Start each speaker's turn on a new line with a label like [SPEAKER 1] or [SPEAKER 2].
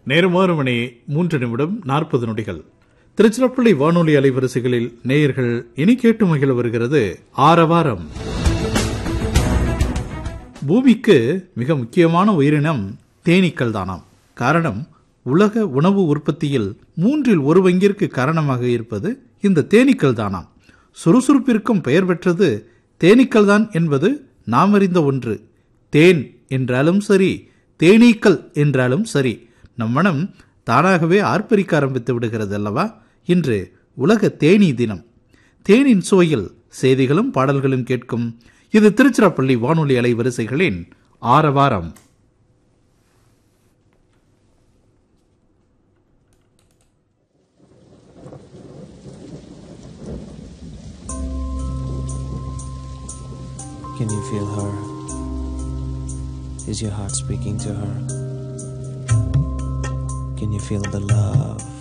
[SPEAKER 1] நேரம் ஆறு மணி மூன்று நிமிடம் நாற்பது நொடிகள் திருச்சிராப்பள்ளி வானொலி அலைவரிசைகளில் நேயர்கள் இனி கேட்டு மகிழ வருகிறது ஆரவாரம் பூமிக்கு மிக முக்கியமான உயிரினம் தேனீக்கள் தானாம் காரணம் உலக உணவு உற்பத்தியில் மூன்றில் ஒரு பங்கிற்கு காரணமாக இருப்பது இந்த தேனீக்கள் தானாம் சுறுசுறுப்பிற்கும் பெயர் பெற்றது தேனீக்கள் தான் என்பது நாம் அறிந்த ஒன்று தேன் என்றாலும் சரி தேனீக்கள் என்றாலும் சரி நம் மனம் தானாகவே ஆர்ப்பரிக்க ஆரம்பித்து விடுகிறது அல்லவா இன்று உலக தேனீ தினம் தேனின் சுவையில் செய்திகளும் பாடல்களும் கேட்கும் இது திருச்சிராப்பள்ளி வானொலி அலைவரிசைகளின் ஆரவாரம்
[SPEAKER 2] Can you feel her? Is your heart speaking to her? Can you feel the love